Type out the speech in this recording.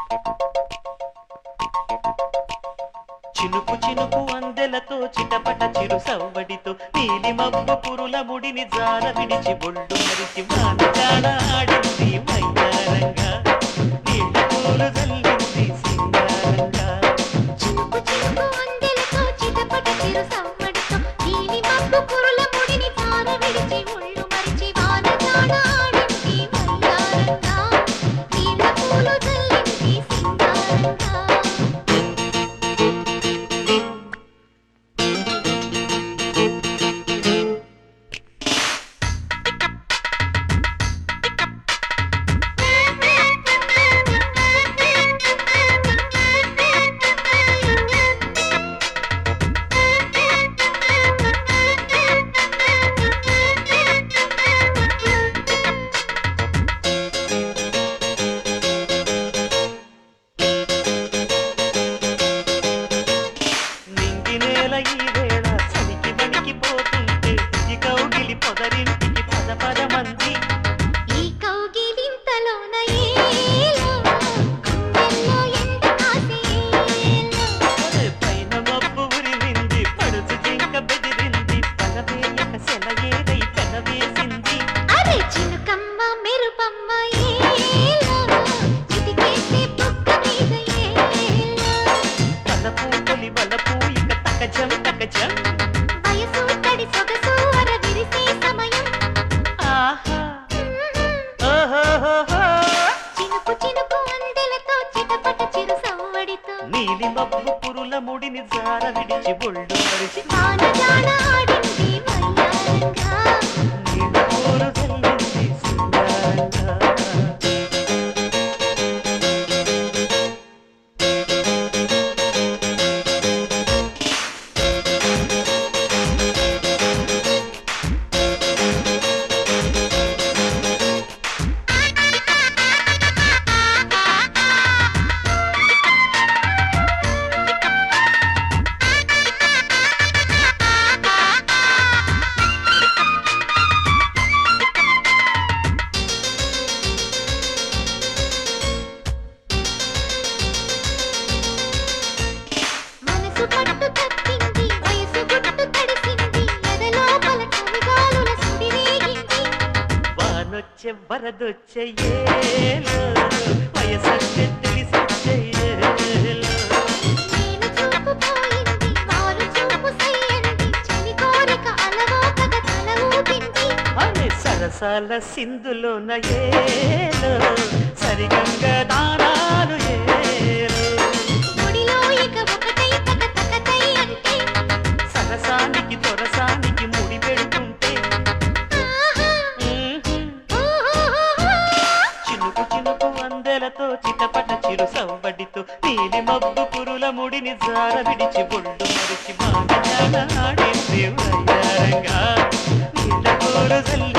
చినుకు చినుకు అందెలతో చిటపట చిరు సవ్వడితో నీలి మబ్బు పురుల ముడిని జార విడిచి ఒళ్ళు మరిచి వానజాడ ఆడింది వయ్యారంగా నీళ్ళ పూలు జల్లింది సింగారంగా చినుకు చినుకు అందెలతో చిటపట చిరు సవ్వడితో నీలి మబ్బు కురుల ముడిని తార విడిచి ఒళ్ళు మరిచి వానజాడ ఆడింది వయ్యారంగా నీళ్ళ పూలు జల్లింది సింగారంగా నింగి నేల ఈ వేళ చలికి వణికి పోతుంటే ఈ కౌగిలి పొదరింటికి పద పద మంది ఈ కౌగిలింతలోన ఏలో గుండెల్లో ఎండ కాసేలో పైన మబ్బు ఉరిమింది పడుచు జింక బెదిరింది పగవేయక సెలయేదై పెనవేసింది అరే చినుకమ్మ మెరుపమ్మ ఏలో చిటికేసే బుగ్గ మీద ఏలో పలపు తొలి వలపు ఇక తకజం తకజం వయసు తడి సొగసు అర విరిసే సమయం ఆహా ఓహోహోహో. చినుకు చినుకు అందెలతో చిటపట చిరు సవ్వడితో నీలి మబ్బు పురుల ముడిని జార విడిచి ఒళ్ళు మరిచి వానజాడ ఆడింది వయ్యారంగా నీళ్ళ పూలు జల్లింది సింగారంగా. మనసు పట్టు తప్పింది వయసు గుట్టు తడిసింది ఎదలోపల చలిగాలుల సుడి రేగింది వానొచ్చే వరదొచ్చే ఏలో వయసొచ్చే తెలిసొచ్చే ఏలో నేను చూపు పోయింది మారు చూపు సయ్యంది చలి కోరిక అలవోకగ తల ఊపింది అనే సరసాల సింధులోన ఏలో సరిగంగ దానాలు ఏలో ముడిలో ఇక ఒకటై తక తకతై అంటే సరసానికి తొరసానికి ముడి పెడుతుంటే ఆహా మ్మ్హ్మ్. ఓహోహోహో. చినుకు చినుకు అందెలతో చిటపట చిరు సవ్వడితో నీలి మబ్బు పురుల ముడిని జార విడిచి ఒళ్ళు మరిచి బాగా ఆడింది వయ్యారంగా నీళ్ళ కూర జల్లి